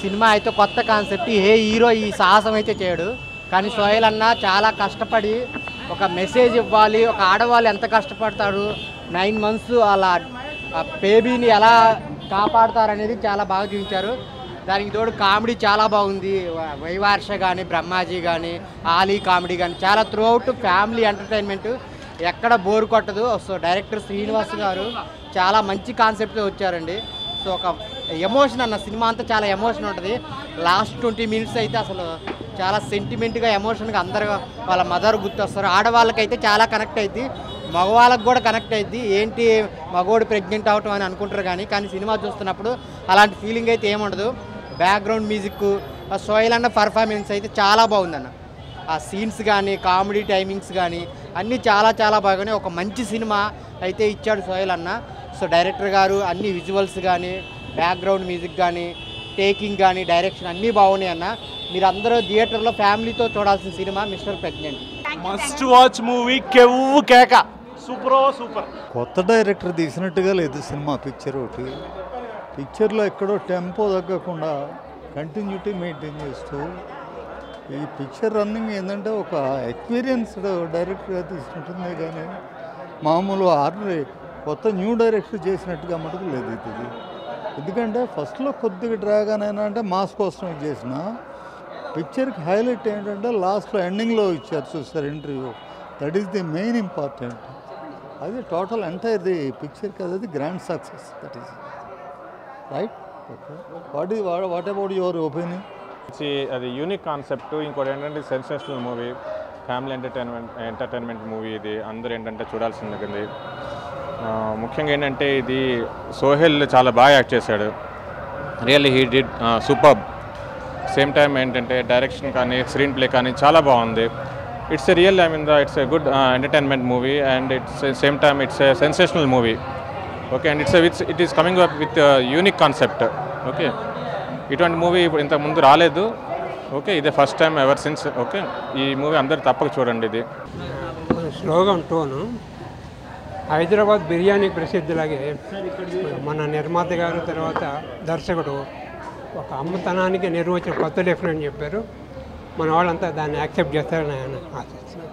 Cinema అయితే కొత్త concept ఏ hero ఈ సాహసం అయితే చేయడు కానీ సోహెల్ అన్న చాలా కష్టపడి ఒక మెసేజ్ ఇవ్వాలి ఒక ఆడవాళ్ళు ఎంత కష్టపడతారు నైన్ మంత్స్ అలా ఆ బేబీని ఎలా కాపాడతారనేది చాలా బాగా చూపించారు దానికి తోడు కామెడీ చాలా బాగుంది వ- వైవార్ష కానీ బ్రహ్మాజీ కానీ ఆలీ కామెడీ కానీ చాలా త్రూ అవుట్ ఫ్యామిలీ ఎంటర్టైన్మెంట్ ఎక్కడ బోర్ కొట్టదు సో డైరెక్టర్ శ్రీనివాస్ గారు చాలా మంచి కాన్సెప్ట్తో వచ్చారండి సో ఒక ఎమోషన్ అన్న సినిమా అంతా చాలా ఎమోషన్ ఉంటుంది లాస్ట్ ట్వంటీ మినిట్స్ అయితే అసలు చాలా సెంటిమెంట్గా ఎమోషన్గా అందరు వాళ్ళ మదర్ గుర్తొస్తారు ఆడవాళ్ళకైతే చాలా కనెక్ట్ అయింది మగవాళ్ళకి కూడా కనెక్ట్ అయింది ఏంటి మగవాడు ప్రెగ్నెంట్ అవటం అని అనుకుంటారు కానీ కానీ సినిమా చూస్తున్నప్పుడు అలాంటి ఫీలింగ్ అయితే ఏముండదు బ్యాక్గ్రౌండ్ మ్యూజిక్ ఆ సోయల్ అన్న పర్ఫార్మెన్స్ అయితే చాలా బాగుందన్న ఆ సీన్స్ కానీ కామెడీ టైమింగ్స్ కానీ అన్నీ చాలా చాలా బాగున్నాయి ఒక మంచి సినిమా అయితే ఇచ్చాడు సోయల్ అన్న సో డైరెక్టర్ గారు అన్ని విజువల్స్ కానీ బ్యాక్గ్రౌండ్ మ్యూజిక్ కానీ టేకింగ్ కానీ డైరెక్షన్ అన్నీ బాగున్నాయి అన్న మీరు అందరూ థియేటర్లో ఫ్యామిలీతో చూడాల్సిన cinema mister pregnant must watch movie కెవ్వు కేక సూపర్ సూపర్ కొత్త డైరెక్టర్ తీసినట్టుగా లేదు సినిమా పిక్చర్ ఒకటి పిక్చర్లో ఎక్కడో టెంపో తగ్గకుండా కంటిన్యూటీ మెయింటైన్ చేస్తూ ఈ పిక్చర్ రన్నింగ్ ఏంటంటే ఒక ఎక్స్పీరియన్స్డ్ డైరెక్టర్గా తీసుకుంటుంది కానీ మామూలు ఆర్డర్ కొత్త న్యూ డైరెక్టర్ చేసినట్టుగా మటుకు లేదు ఇది ఇది. ఎందుకంటే ఫస్ట్లో కొద్దిగా డ్రాగ్ అయినా అంటే మాస్ కోసం ఇది చేసిన పిక్చర్కి హైలైట్ ఏంటంటే లాస్ట్లో ఎండింగ్లో ఇచ్చారు చూస్తారు interview that is the main important అది టోటల్ ఎంటైర్ ది పిక్చర్కి అది grand success that is right okay what ఈ వాట్ అబౌట్ యువర్ ఒపీనియన్ వచ్చి అది యూనిక్ కాన్సెప్ట్ ఇంకోటి ఏంటంటే sensational movie family entertainment entertainment movie ఇది అందరూ ఏంటంటే చూడాల్సింది ఉంది ఆ, ముఖ్యంగా ఏంటంటే ఇది సోహెల్ చాలా బాగా యాక్ట్ చేశాడు really he did super same time ఏంటంటే డైరెక్షన్ కానీ స్క్రీన్ ప్లే కానీ చాలా బాగుంది it's a real I mean the it's a good entertainment movie and it's same time it's a sensational movie okay and it's with it is coming up with unique concept okay ఇటువంటి movie ఇంతకు ముందు రాలేదు okay ఇదే first time ever since okay ఈ movie అందరు తప్పక చూడండి ఇది స్లోగా టోను హైదరాబాద్ బిర్యానీ ప్రసిద్ధిలాగే మన నిర్మాత గారు తర్వాత దర్శకుడు ఒక అమ్మతనానికి నిర్వచన కొత్త డెఫినెట్ చెప్పారు మన వాళ్ళంతా దాన్ని యాక్సెప్ట్ చేస్తారని నేను ఆశిస్తున్నాను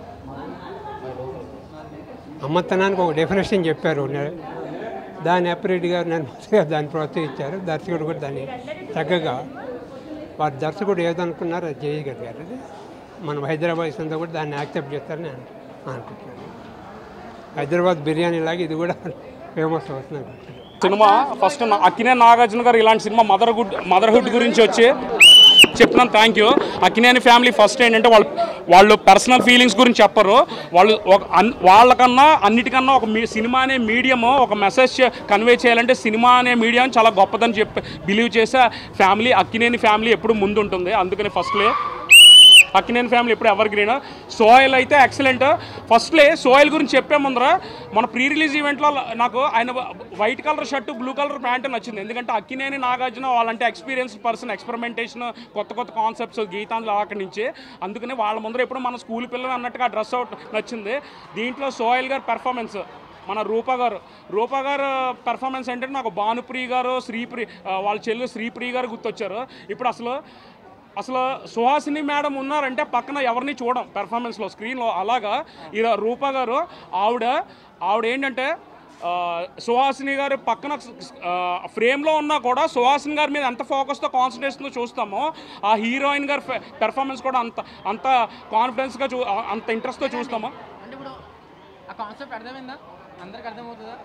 అమ్మతనానికి ఒక డెఫినేషన్ చెప్పారు నే- దాన్ని అప్పిరెడ్డి గారు నిర్మాత గారు దాన్ని ప్రోత్సహించారు దర్శకుడు కూడా దాన్ని చక్కగా వారి దర్శకుడు ఏదనుకున్నారో అది చేయగలిగారు అది మనం హైదరాబాద్ అంతా కూడా దాన్ని యాక్సెప్ట్ చేస్తారని నేను అనుకుంటున్నాను హైదరాబాద్ బిర్యానీ లాగా ఇది కూడా ఫేమస్ అవుతుంది అనుకుంటున్నాను సినిమా ఫస్ట్ నా- అక్కినే నాగార్జున గారు ఇలాంటి సినిమా మదర్హుడ్ మదర్హుడ్ గురించి వచ్చి చెప్తున్నాను thank you Akkineni family first ఏంటంటే వాళ్ళు వాళ్ళు పర్సనల్ ఫీలింగ్స్ గురించి చెప్పరు వాళ్ళు ఒక అన్- వాళ్ళకన్నా అన్నిటికన్నా ఒక మీ సినిమా అనే మీడియము ఒక మెసేజ్ కన్వే చేయాలంటే సినిమా అనే మీడియం చాలా గొప్పదని చెప్పి బిలీవ్ చేసే ఫ్యామిలీ అక్కినేని ఫ్యామిలీ ఎప్పుడు ముందుంటుంది అందుకని ఫస్ట్లే అక్కినేని ఫ్యామిలీ ఎప్పుడు ఎవర్ గ్రీన్ సోయల్ అయితే ఎక్సలెంట్ ఫస్ట్లే సోయల్ గురించి చెప్పే ముందర మన ప్రీ రిలీజ్ ఈవెంట్లో నాకు ఆయన white colour shirt blue colour pant నచ్చింది ఎందుకంటే అక్కినేని నాగార్జున వాళ్ళంటే ఎక్స్పీరియన్స్ పర్సన్ ఎక్స్పెరిమెంటేషన్ కొత్త కొత్త కాన్సెప్ట్స్ గీతాంజలి అక్కడి నుంచి అందుకని వాళ్ళ ముందర ఎప్పుడు మన స్కూల్ పిల్లలు అన్నట్టుగా డ్రెస్ అవుట్ నచ్చింది దీంట్లో సోయల్ గారి పెర్ఫార్మెన్స్ మన రూపా గారు రూపా గారు పెర్ఫార్మెన్స్ అంటే నాకు భానుప్రియ గారు శ్రీప్రి ఆ, వాళ్ళ చెల్లి శ్రీప్రియ గారు గుర్తొచ్చారు ఇప్పుడు అసలు అసలు సుహాసిని మేడం ఉన్నారంటే పక్కన ఎవరిని చూడం పెర్ఫార్మెన్స్లో స్క్రీన్లో అలాగా ఇలా రూపా గారు ఆవిడ ఆవిడ ఏంటంటే ఆ, సుహాసిని గారు పక్కన ఫ్రేమ్లో ఉన్నా కూడా సుహాసిని గారి మీద ఎంత ఫోకస్తో కాన్సన్ట్రేషన్తో చూస్తామో ఆ హీరోయిన్ గారి పెర్ఫార్మెన్స్ కూడా అంత అంత కాన్ఫిడెన్స్గా చూ అంత ఇంట్రెస్ట్తో చూస్తామో అంటే ఇప్పుడు ఆ కాన్సెప్ట్ అర్థమైందా అందరికి అర్థమవుతుందా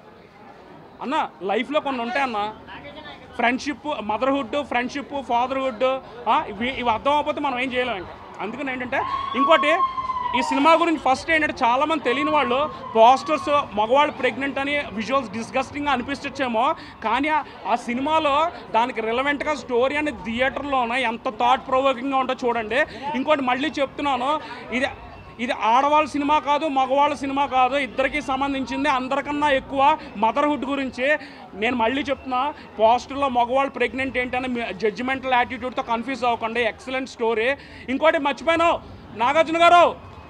అన్న లైఫ్లో కొన్ని ఉంటాయి అన్న ఫ్రెండ్షిప్ మదర్హుడ్ ఫ్రెండ్షిప్ ఫాదర్హుడ్ ఇవి ఇవి అర్థం అవ్వకపోతే మనం ఏం చేయలేం ఇంకా అందుకని ఏంటంటే ఇంకోటి ఈ సినిమా గురించి ఫస్ట్ ఏంటంటే చాలామంది తెలియని వాళ్ళు పోస్టర్స్ మగవాళ్ళు ప్రెగ్నెంట్ అని విజువల్స్ డిస్గస్టింగ్గా అనిపించచ్చేమో కానీ ఆ- ఆ సినిమాలో దానికి రిలవెంట్గా స్టోరీ అనేది థియేటర్లోనే ఎంత థాట్ ప్రొవోకింగ్గా ఉంటుందో చూడండి ఇంకోటి మళ్ళీ చెప్తున్నాను ఇది ఇది ఆడవాళ్ళ సినిమా కాదు మగవాళ్ళ సినిమా కాదు ఇద్దరికి సంబంధించింది అందరికన్నా ఎక్కువ మదర్హుడ్ గురించి నేను మళ్ళీ చెప్తున్నా పోస్టర్లో మగవాళ్ళు ప్రెగ్నెంట్ ఏంటని జడ్జిమెంటల్ యాటిట్యూడ్తో కన్ఫ్యూజ్ అవ్వకండి ఎక్సలెంట్ స్టోరీ ఇంకోటి మర్చిపోయాను నాగార్జున గారు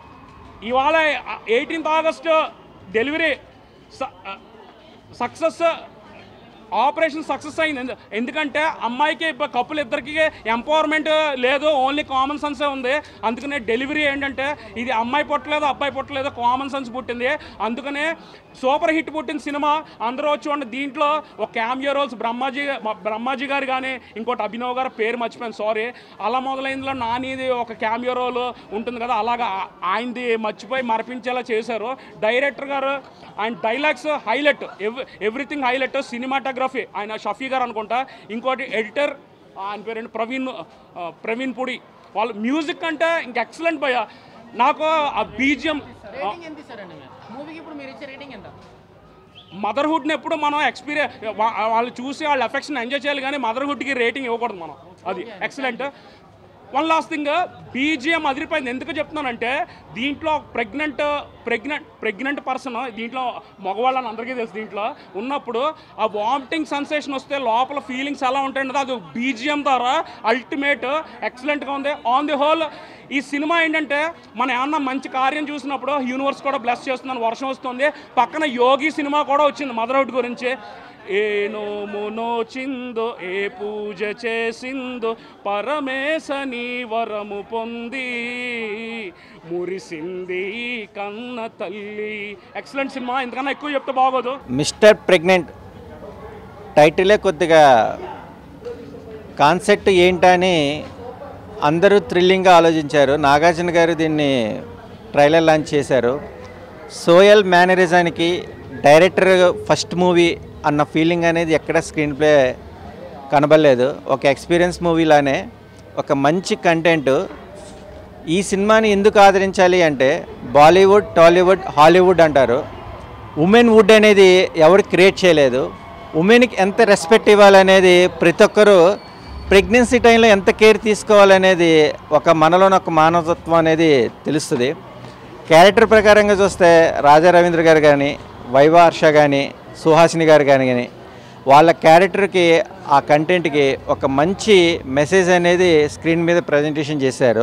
ఇవాళ eighteenth August delivery success operation success అయింది ఎందు- ఎందుకంటే అమ్మాయికి ఇప్పుడు కప్పులు ఇద్దరికి ఎంపవర్మెంట్ లేదు ఓన్లీ కామన్ సెన్సే ఉంది అందుకనే డెలివరీ ఏంటంటే ఇది అమ్మాయి పుట్టలేదు అబ్బాయి పుట్టలేదు కామన్ సెన్స్ పుట్టింది అందుకనే సూపర్ హిట్ పుట్టిన సినిమా అందరూ వచ్చి చూడండి దీంట్లో ఒక క్యామియో రోల్స్ బ్రహ్మాజీ మ- బ్రహ్మాజీ గారు కానీ ఇంకోటి అభినవ్ గారు పేరు మర్చిపోయాను సారీ అలా మొదలైందిలో నానిది ఒక క్యామియో రోల్ ఉంటుంది కదా అలాగా ఆ- ఆయనది మర్చిపోయి మరపించేలా చేశారు డైరెక్టర్ గారు ఆయన డైలాగ్స్ హైలైట్ ఎవ్ ఎవ్రీథింగ్ హైలైట్ సినిమాటోగ్రఫీ ఆయన షఫీ గారు అనుకుంటా ఇంకోటి ఎడిటర్ ఆయన పేరు ప్రవీణ్ ఆ, ప్రవీణ్ పుడి వాళ్ళు మ్యూజిక్ అంటే ఇంక ఎక్సలెంట్ భయ నాకు ఆ బీజియం రేటింగ్ ఎంత ఇస్తారండి మీరు మూవీకి ఇప్పుడు మీరు ఇచ్చే రేటింగ్ ఎంత మదర్హుడ్ని ఎప్పుడు మనం ఎక్స్పీరియన్స్ వాళ్ళు చూసి వాళ్ళ ఎఫెక్షన్ ఎంజాయ్ చేయాలి కానీ మదర్హుడ్కి రేటింగ్ ఇవ్వకూడదు మనం అది excellent one last thing BGM అదిరిపోయింది ఎందుకు చెప్తున్నానంటే దీంట్లో ప్రెగ్నెంట్ ప్రెగ్నెంట్ ప్రెగ్నెంట్ పర్సన్ దీంట్లో మగవాళ్ళని అందరికీ తెలుసు దీంట్లో ఉన్నప్పుడు ఆ వామిటింగ్ సెన్సేషన్ వస్తే లోపల ఫీలింగ్స్ ఎలా ఉంటాయంటే అది బీజిఎం ద్వారా అల్టిమేట్ ఎక్సలెంట్గా ఉంది ఆన్ ది హోల్ ఈ సినిమా ఏంటంటే మన ఏమన్నా మంచి కార్యం చూసినప్పుడు యూనివర్స్ కూడా బ్లెస్ చేస్తుందని వర్షం వస్తుంది పక్కన యోగి సినిమా కూడా వచ్చింది మదర్హుడ్ గురించి ఏ నోము నోచిందో ఏ పూజ చేసిందో పరమేశని వరము పొంది మురిసింది కన్న తల్లి ఎక్సలెంట్ సినిమా ఎందుకన్నా ఎక్కువ చెప్తే బాగోదు మిస్టర్ ప్రెగ్నెంట్ టైటిలే కొద్దిగా కాన్సెప్ట్ ఏంటని అందరూ థ్రిల్లింగ్గా ఆలోచించారు నాగార్జున గారు దీన్ని ట్రైలర్ లాంచ్ చేశారు సోయల్ మేనరిజానికి డైరెక్టర్ ఫస్ట్ మూవీ అన్న ఫీలింగ్ అనేది ఎక్కడ స్క్రీన్ ప్లే కనబడలేదు ఒక ఎక్స్పీరియన్స్ మూవీలానే ఒక మంచి కంటెంట్ ఈ సినిమాని ఎందుకు ఆదరించాలి అంటే బాలీవుడ్ టాలీవుడ్ హాలీవుడ్ అంటారు ఉమెన్ వుడ్ అనేది ఎవరు క్రియేట్ చేయలేదు ఉమెన్కి ఎంత రెస్పెక్ట్ ఇవ్వాలనేది ప్రతి ఒక్కరూ ప్రెగ్నెన్సీ టైంలో ఎంత కేర్ తీసుకోవాలనేది ఒక మనలోని ఒక మానవతత్వం అనేది తెలుస్తుంది క్యారెక్టర్ ప్రకారంగా చూస్తే రాజా రవీంద్ర గారు కానీ వైవా హర్ష కానీ సుహాసిని గారు కానీ కానీ వాళ్ళ క్యారెక్టర్కి ఆ కంటెంట్కి ఒక మంచి మెసేజ్ అనేది స్క్రీన్ మీద ప్రజెంటేషన్ చేశారు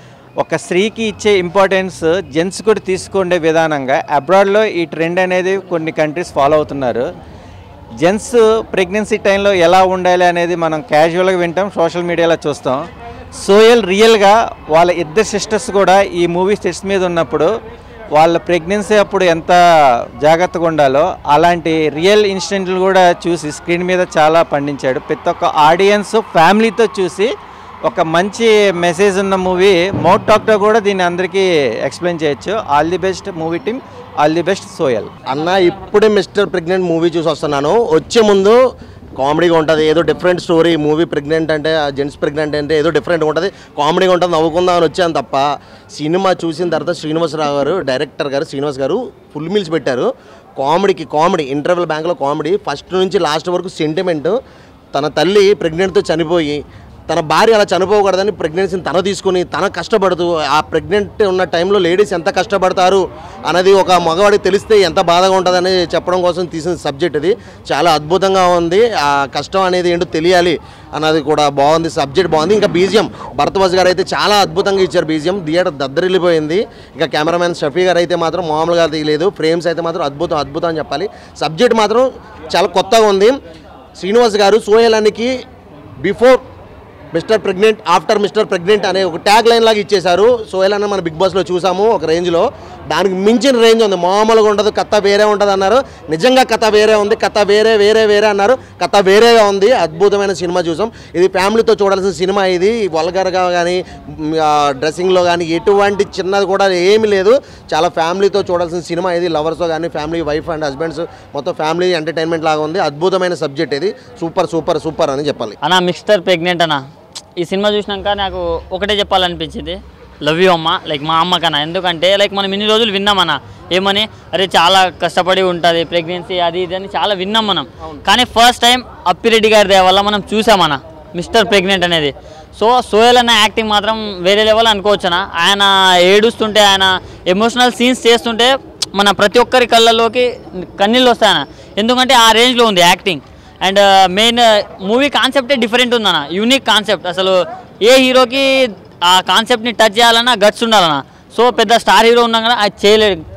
ఒక స్త్రీకి ఇచ్చే ఇంపార్టెన్స్ జెంట్స్ కూడా తీసుకుండే విధానంగా అబ్రాడ్లో ఈ ట్రెండ్ అనేది కొన్ని కంట్రీస్ ఫాలో అవుతున్నారు జెంట్స్ ప్రెగ్నెన్సీ టైంలో ఎలా ఉండాలి అనేది మనం క్యాజువల్గా వింటాం సోషల్ మీడియాలో చూస్తాం సోయల్ రియల్గా వాళ్ళ ఇద్దరు సిస్టర్స్ కూడా ఈ మూవీ సెట్స్ మీద ఉన్నప్పుడు వాళ్ళ ప్రెగ్నెన్సీ అప్పుడు ఎంత జాగ్రత్తగా ఉండాలో అలాంటి రియల్ ఇన్సిడెంట్లు కూడా చూసి స్క్రీన్ మీద చాలా పండించాడు ప్రతి ఒక్క ఆడియన్స్ ఫ్యామిలీతో చూసి ఒక మంచి మెసేజ్ ఉన్న మూవీ మౌట్ టాక్తో కూడా దీన్ని అందరికీ ఎక్స్ప్లెయిన్ చేయొచ్చు all the best movie team all the best Sohel అన్న ఇప్పుడే మిస్టర్ ప్రెగ్నెంట్ మూవీ చూసి వస్తున్నాను వచ్చే ముందు కామెడీగా ఉంటుంది ఏదో డిఫరెంట్ స్టోరీ మూవీ ప్రెగ్నెంట్ అంటే జెంట్స్ ప్రెగ్నెంట్ అంటే ఏదో డిఫరెంట్గా ఉంటుంది కామెడీగా ఉంటుంది నవ్వుకుందాం అని వచ్చాను తప్ప సినిమా చూసిన తర్వాత శ్రీనివాసరావు గారు డైరెక్టర్ గారు శ్రీనివాస్ గారు ఫుల్ మీల్స్ పెట్టారు కామెడీకి కామెడీ ఇంటర్వెల్ బ్యాంక్లో కామెడీ ఫస్ట్ నుంచి లాస్ట్ వరకు సెంటిమెంట్ తన తల్లి ప్రెగ్నెంట్తో చనిపోయి తన భార్య అలా చనిపోకూడదని ప్రెగ్నెన్సీని తన తీసుకుని తన కష్టపడుతూ ఆ ప్రెగ్నెంట్ ఉన్న టైంలో లేడీస్ ఎంత కష్టపడతారు అన్నది ఒక మగవాడికి తెలిస్తే ఎంత బాధగా ఉంటుందని చెప్పడం కోసం తీసిన సబ్జెక్ట్ ఇది చాలా అద్భుతంగా ఉంది ఆ కష్టం అనేది ఏంటో తెలియాలి అన్నది కూడా బాగుంది సబ్జెక్ట్ బాగుంది ఇంకా బీజియం భరద్వాజ్ గారు అయితే చాలా అద్భుతంగా ఇచ్చారు బీజియం థియేటర్ దద్దరిల్లిపోయింది ఇంకా కెమెరామెన్ షఫీ గారు అయితే మాత్రం మామూలుగా తీయలేదు ఫ్రేమ్స్ అయితే మాత్రం అద్భుతం అద్భుతం అని చెప్పాలి సబ్జెక్ట్ మాత్రం చాలా కొత్తగా ఉంది శ్రీనివాస్ గారు సోయలానికి before mister pregnant after mister pregnant అనే ఒక ట్యాగ్ లైన్ లాగా ఇచ్చేశారు సోయల్ అన్న మన బిగ్ బాస్లో చూసాము ఒక రేంజ్లో దానికి మించిన రేంజ్ ఉంది మామూలుగా ఉండదు కథ వేరే ఉంటుంది అన్నారు నిజంగా కథ వేరే ఉంది కథ వేరే వేరే వేరే అన్నారు కథ వేరేగా ఉంది అద్భుతమైన సినిమా చూసాం ఇది ఫ్యామిలీతో చూడాల్సిన సినిమా ఇది వల్గర్గా కానీ డ్రెస్సింగ్లో కానీ ఎటువంటి చిన్నది కూడా ఏమీ లేదు చాలా ఫ్యామిలీతో చూడాల్సిన సినిమా ఇది లవర్స్తో కానీ ఫ్యామిలీ వైఫ్ అండ్ హస్బెండ్స్ మొత్తం ఫ్యామిలీ ఎంటర్టైన్మెంట్ లాగా ఉంది అద్భుతమైన సబ్జెక్ట్ ఇది సూపర్ సూపర్ సూపర్ అని చెప్పాలి అన్న మిస్టర్ ప్రెగ్నెంట్ అన్న ఈ సినిమా చూసినాక నాకు ఒకటే చెప్పాలనిపించింది లవ్ యూ అమ్మ లైక్ మా అమ్మ కన్నా ఎందుకంటే లైక్ మనం ఇన్ని రోజులు విన్నామన్న ఏమని అరే చాలా కష్టపడి ఉంటుంది ప్రెగ్నెన్సీ అది ఇది అని చాలా విన్నాం మనం కానీ ఫస్ట్ టైం అప్పిరెడ్డి గారి దయ వల్ల మనం చూసామన్న మిస్టర్ ప్రెగ్నెంట్ అనేది సో సోయల్ అన్న యాక్టింగ్ మాత్రం వేరే లెవెల్ అనుకోవచ్చునా ఆయన ఏడుస్తుంటే ఆయన ఎమోషనల్ సీన్స్ చేస్తుంటే మన ప్రతి ఒక్కరి కళ్ళలోకి కన్నీళ్ళు వస్తాయన్న ఎందుకంటే ఆ రేంజ్లో ఉంది యాక్టింగ్ అండ్ మెయిన్ మూవీ కాన్సెప్టే డిఫరెంట్ ఉందన్న యూనిక్ కాన్సెప్ట్ అసలు ఏ హీరోకి ఆ కాన్సెప్ట్ని టచ్ చేయాలన్నా గట్స్ ఉండాలన్న సో పెద్ద స్టార్ హీరో ఉన్నా కూడా అది చేయలేడు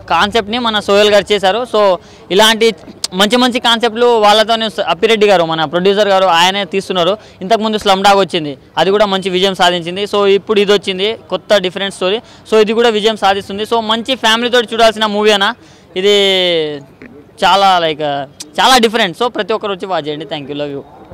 కాన్సెప్ట్ని మన సోయల్ గారు చేశారు సో ఇలాంటి మంచి మంచి కాన్సెప్ట్లు వాళ్ళతోనే స- అప్పిరెడ్డి గారు మన ప్రొడ్యూసర్ గారు ఆయనే తీస్తున్నారు ఇంతకుముందు స్లమ్ డాగ్ వచ్చింది అది కూడా మంచి విజయం సాధించింది సో ఇప్పుడు ఇది వచ్చింది కొత్త డిఫరెంట్ స్టోరీ సో ఇది కూడా విజయం సాధిస్తుంది సో మంచి ఫ్యామిలీతో చూడాల్సిన మూవీ అన్న ఇది చాలా లైక్ చాలా డిఫరెంట్ సో ప్రతి ఒక్కరు వచ్చి వాచ్ చేయండి థ్యాంక్ యూ లవ్ యూ